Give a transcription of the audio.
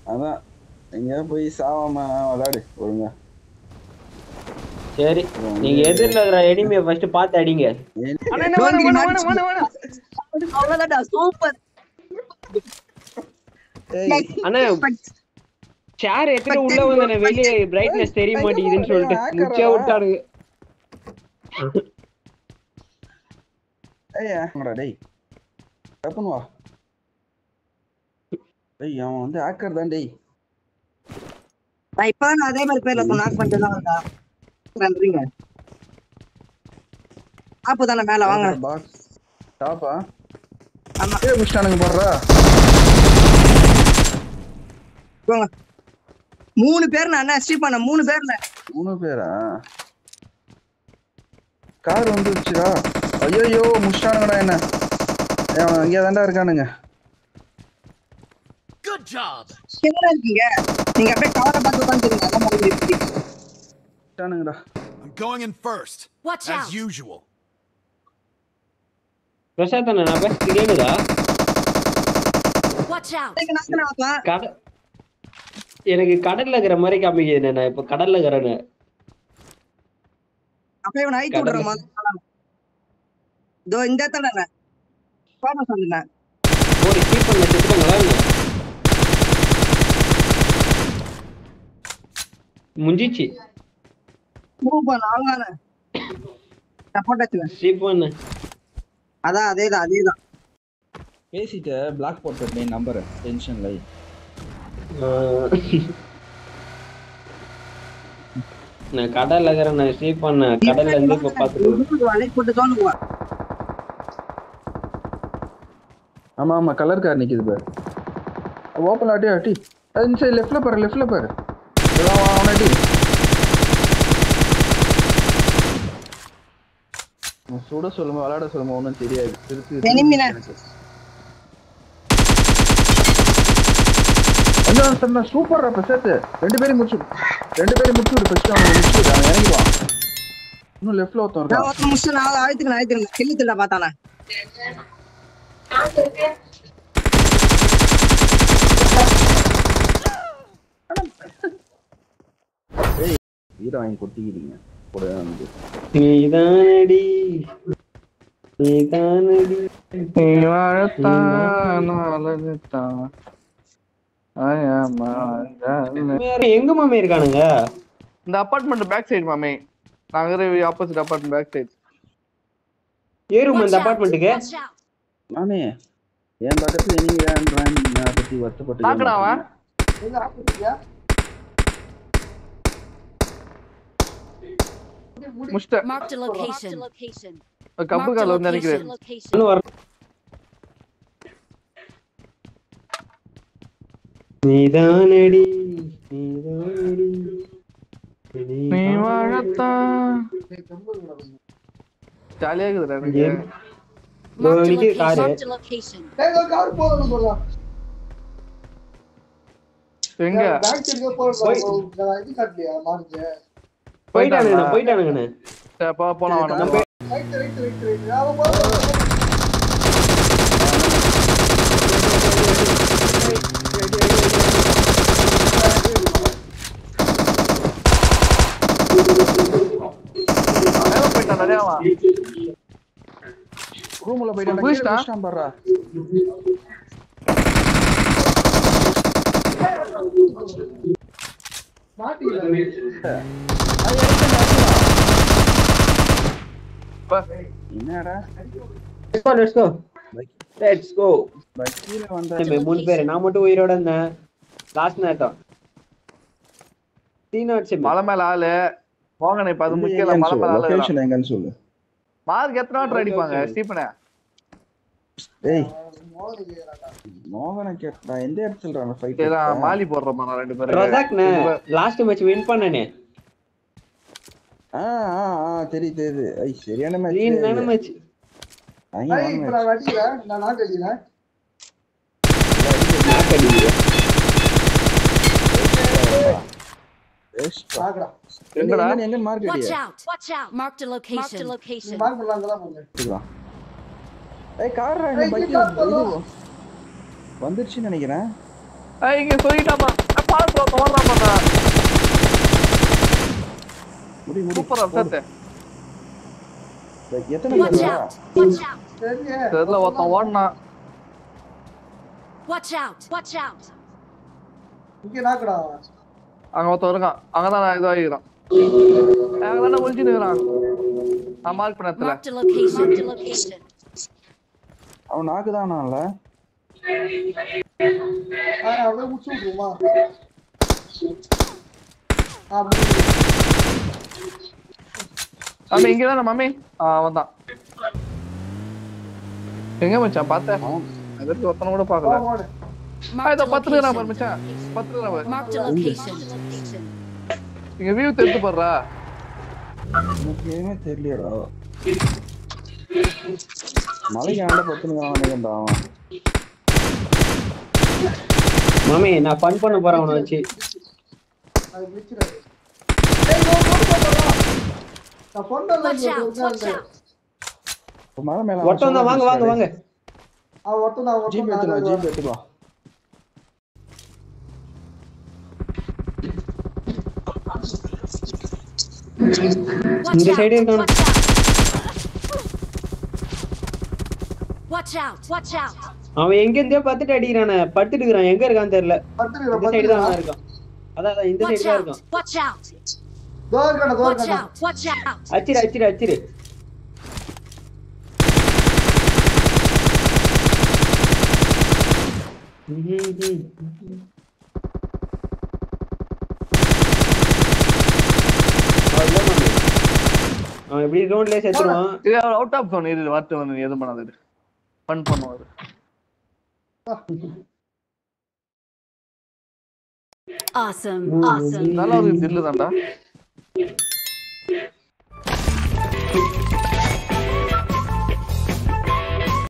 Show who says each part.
Speaker 1: அதான் எங்கேயா போய் சாவாம விளையாடு ஒழுங்கா
Speaker 2: சரி நீங்க எதிரில் இருக்கிற எனிமையை ஃபர்ஸ்ட் பார்த்து அடிங்க
Speaker 3: அண்ணா, என்ன வேணும், வேணும், வேணும், வேணும், வேணும்.
Speaker 4: அவ்வளவுதான்டா சூப்பர்
Speaker 1: ஏய்
Speaker 2: அண்ணா சேர் எடுத்துட்டு உள்ள வந்தேன் வெளியே பிரைட்னஸ் தெரிய மாட்டேங்குதுன்னு சொல்லிட்டு முச்சா விட்டானுங்க
Speaker 1: ஏய் வாங்கடா டேய் டப்புன்னு வா டேய் அவன் வந்து ஹேக்கர் தான் டேய்
Speaker 4: நான் இப்பதான் நான் அதே மாதிரி பேர்ல நாக் பண்ணிட்டு தான் வந்தா நன்றிங்க ஆப்பு தானே மேல வாங்க
Speaker 1: பாஸ் டாப்பா
Speaker 4: ஆமா.
Speaker 1: ஏ முடிச்சிட்டானுங்க போடுறா
Speaker 4: போங்க மூணு பேர் நான் என்ன ஸ்டீப் பண்ண மூணு பேர்ல
Speaker 1: மூணு பேரா கார் வந்துருச்சுடா ஐயோ முடிச்சிட்டானுங்கடா என்ன ஏய், அவன் அங்கேயே தான்டா இருக்கானுங்க
Speaker 5: Good job.
Speaker 4: எங்கடா இருக்கீங்க நீங்க அப்படியே கவரை பார்த்து உட்காந்துருங்க அதான் மாதிரி இருக்கு.
Speaker 1: முடிச்சிட்டானுங்கடா
Speaker 5: I'm going in first.
Speaker 6: Watch
Speaker 5: As
Speaker 6: out.
Speaker 5: usual.
Speaker 2: Prasad அண்ணா நான் பேச கேக்குதா
Speaker 6: Watch out.
Speaker 4: எனக்கு நாக்கு நான் வைப்பேன்.
Speaker 2: கடல் எனக்கு கடல்ல இருக்கிற மாதிரி காமிக்குது நான் இப்ப கடல்ல இருக்கிறேன்னு
Speaker 4: அப்படியே இவனை அழித்து
Speaker 2: கடலை.
Speaker 4: விடுற மாதிரி இதோ இந்த இடத்துல பாப்பா சொல்லுங்க
Speaker 2: ஒரு கீப் பண்ண செத்துட்டாங்களா என்ன? முஞ்சிச்சு
Speaker 4: மூவ் பண்ண அவங்க நான் போட்டு வச்சுக்கேன்
Speaker 2: ஸ்டீப் பண்ணு
Speaker 4: அதான் அதேதான் அதேதான்
Speaker 1: பேசிட்ட பிளாக் போட்டு நம்பர் டென்ஷன்ல
Speaker 2: ஆஹ். நான் கடல்ல இருக்கிறேன் நான் ஸ்டீப் பண்ணேன் கடல்ல இருந்து இப்ப பாத்துட்டு
Speaker 4: அழைப்பு போட்டு தோணுவா
Speaker 1: ஆமா ஆமா கலர் கார் நிக்குது பாரு ஓப்பன் ஆட்டி ஆட்டி அது இந்த சைடு லெஃப்ட்ல பாரு லெஃப்ட்ல பாரு இதெல்லாம் வா, அவனை அடி அவன் சுட சொல்லுமா விளையாட சொல்லுமா ஒன்றும் தெரியாது திருப்பி
Speaker 4: எனிமினா?
Speaker 1: சூப்பர் பிரசாத் ரெண்டு பேரும் முடிச்சு விடு. ரெண்டு பேரும் முடிச்சு விடு ஃபர்ஸ்ட் அவனை முடிச்சு விடு அவன் இறங்கிடுவான் இன்னும் லெஃப்ட்ல ஒருத்தன்
Speaker 4: நான்
Speaker 1: இருக்கான்
Speaker 4: ஒருத்தன் முடிச்சு நான் அழுத்துக்கணும் அழுத்துக்கணும் கிள்ளி தில்ல பார்த்தானே
Speaker 1: வீரம் வாங்கி கொட்டிக்கிறீங்க கூட வந்து
Speaker 2: நீதானடி நீதானடி
Speaker 3: நீ வாழத்தான் அழகுத்தான் ஆயாமா ஜாலி.
Speaker 2: எங்க மாமே இருக்கானுங்க
Speaker 3: இந்த அபார்ட்மெண்ட் பேக் சைடு மாமே நாங்க ஆப்போசிட் அபார்ட்மெண்ட் பேக் சைடு
Speaker 2: ஏறும்
Speaker 6: Watch
Speaker 2: இந்த
Speaker 6: out.
Speaker 2: அபார்ட்மெண்ட்டுக்கு
Speaker 6: Watch out.
Speaker 1: மாமே என் பக்கத்துல நீங்கன்றான் நான் பத்தி வருத்தப்பட்டு
Speaker 3: பாக்கடா அவன் முஷ்ட
Speaker 6: Marked a location. location.
Speaker 3: கப்பல் கால வந்து நினைக்கிறேன்
Speaker 6: location.
Speaker 2: இன்னும் வர நீதானடி நீதானடி
Speaker 3: நீ வாழத்தான் ஜாலியா இருக்குதுடா எனக்கு
Speaker 2: ஏன்?
Speaker 6: Marked a
Speaker 2: நிக்குது
Speaker 6: location.
Speaker 2: Car
Speaker 6: Marked a location.
Speaker 3: எங்க
Speaker 2: போயிட்டானுங்கண்ணே போயிட்டானுங்கண்ணே
Speaker 3: சரி, போ போலாம் வேணாம்
Speaker 2: நம்ம
Speaker 3: மேல போயிட்டான் நிறையா அவன்.
Speaker 1: ரூம்ல போயிட்டு
Speaker 3: புடிச்சிட்டா?
Speaker 1: புடிச்சிட்டான் பாருடா
Speaker 3: பா.
Speaker 1: என்னடா
Speaker 2: லெட்ஸ் கோ லெட்ஸ் கோ
Speaker 1: கீழே வந்தா
Speaker 2: நம்ம மூணு பேர் நான் மட்டும் உயிரோட இருந்தேன் லாஸ்ட் நேரம் த்ரீ நாட் செவன்
Speaker 3: மலை மேல ஆளு போங்கண்ணே இப்ப அது முக்கியம் இல்ல மலை மேல ஆளு
Speaker 1: லொகேஷன் எங்கன்னு சொல்லு
Speaker 3: மார்க் எத்தனை வாட்டி அடிப்பாங்க ஸ்டீபனே
Speaker 1: டேய் மோகன கேட்டா எந்த இடத்துல ஃபைட்
Speaker 3: சரி நான் மாலி போடுறேன் நான் ரெண்டு பேரும்
Speaker 2: ரசாக்ண்ணே லாஸ்ட் மேட்ச் வின் பண்ணனே
Speaker 1: ஆ ஆ ஆ தெரியுது தெரியுது ஐ சரியான
Speaker 2: த்ரீ நான
Speaker 1: மேட்ச்
Speaker 2: மேட்ச்
Speaker 1: ஐயா
Speaker 3: எங்கடா?
Speaker 1: எங்க மார்க்
Speaker 6: Watch
Speaker 1: அடியா
Speaker 6: out. Watch out. Marked a location. Marked a location.
Speaker 1: எடுத்துக்கலாம் ஏய் கார் இந்த பைக் இது வந்துருச்சுன்னு நினைக்கிறேன்
Speaker 3: ஏய், இங்க சொல்லிட்டாமா பால் ப்ரோ ஓடுறா பாத்தா
Speaker 1: முடி முடி
Speaker 3: சூப்பர் அப்செட்
Speaker 1: எத்தனை
Speaker 6: Watch
Speaker 1: பேர்
Speaker 6: out! Watch out!
Speaker 3: தெரியல ஒருத்தன் ஓடினான்
Speaker 6: Watch out! Watch out!
Speaker 3: அங்க ஒருத்தன் இருக்கான் அங்கதான் நான் இதாகிறான் அங்க தானே ஒளிஞ்சுன்னு இருக்கிறான் நான் மார்க் பண்ண இடத்துல
Speaker 6: Marked a location. Marked a location.
Speaker 1: அவன் நாக்குதானால
Speaker 3: மாமி இங்க தானே மாமி ஆ அவன் தான் எங்க மச்சான் பார்த்தேன் எதற்கு ஒருத்தனை கூட பார்க்கல ஆ,
Speaker 6: Marked
Speaker 3: இதோ
Speaker 6: a
Speaker 3: பத்து இருக்கிறான் பாரு
Speaker 6: location.
Speaker 3: மச்சான் பத்து இருக்கிறான் பாரு
Speaker 6: Marked a location.
Speaker 3: இங்க வியூ தெரிஞ்சு போடுறா
Speaker 1: எனக்கு எதுவுமே தெரியலடா மலைக்கு ஆண்ட பத்துனுங்கிறான் நினைக்கிறா அவன்
Speaker 2: மாமி நான் ஃபன் பண்ண போறேன் அவனை வச்சு
Speaker 6: Watch out! Watch out!
Speaker 1: இப்ப மலை மேல
Speaker 2: ஒருத்தன் தான் வாங்க வாங்க வாங்க
Speaker 1: ஜீப் எடுத்துக்கலாம் ஜீப் எடுத்துக்கலாம்
Speaker 6: Watch
Speaker 2: இந்த
Speaker 6: out!
Speaker 2: side இருக்கானு.
Speaker 6: Watch out! Watch out! Watch out!
Speaker 2: அவன் எங்க இருந்தே பார்த்துட்டு அடிக்கிறானே படுத்துட்டு இருக்கிறான் எங்க இருக்கான்னு தெரியல இந்த சைடு தான் அவன் இருக்கான் அதான் அதான் இந்த
Speaker 6: Watch
Speaker 2: சைடு தான்
Speaker 6: out!
Speaker 2: இருக்கான்
Speaker 6: Watch out! Watch out! Watch out!
Speaker 2: அச்சிரு அச்சிரு அச்சிரு ம்ஹும். அவ்வளவுதான் மாமி. அவன் எப்படி ரவுண்ட்லயே செத்துருவான்
Speaker 3: இது அவுட் ஆஃப் ஜோன் இது வரட்டு வந்து எதுவும் பண்ணாது ஃபன் பண்ணுவாரு
Speaker 6: Awesome!
Speaker 2: Mm.
Speaker 6: Awesome!
Speaker 3: நல்லா ஒரு தில்லு தான்டா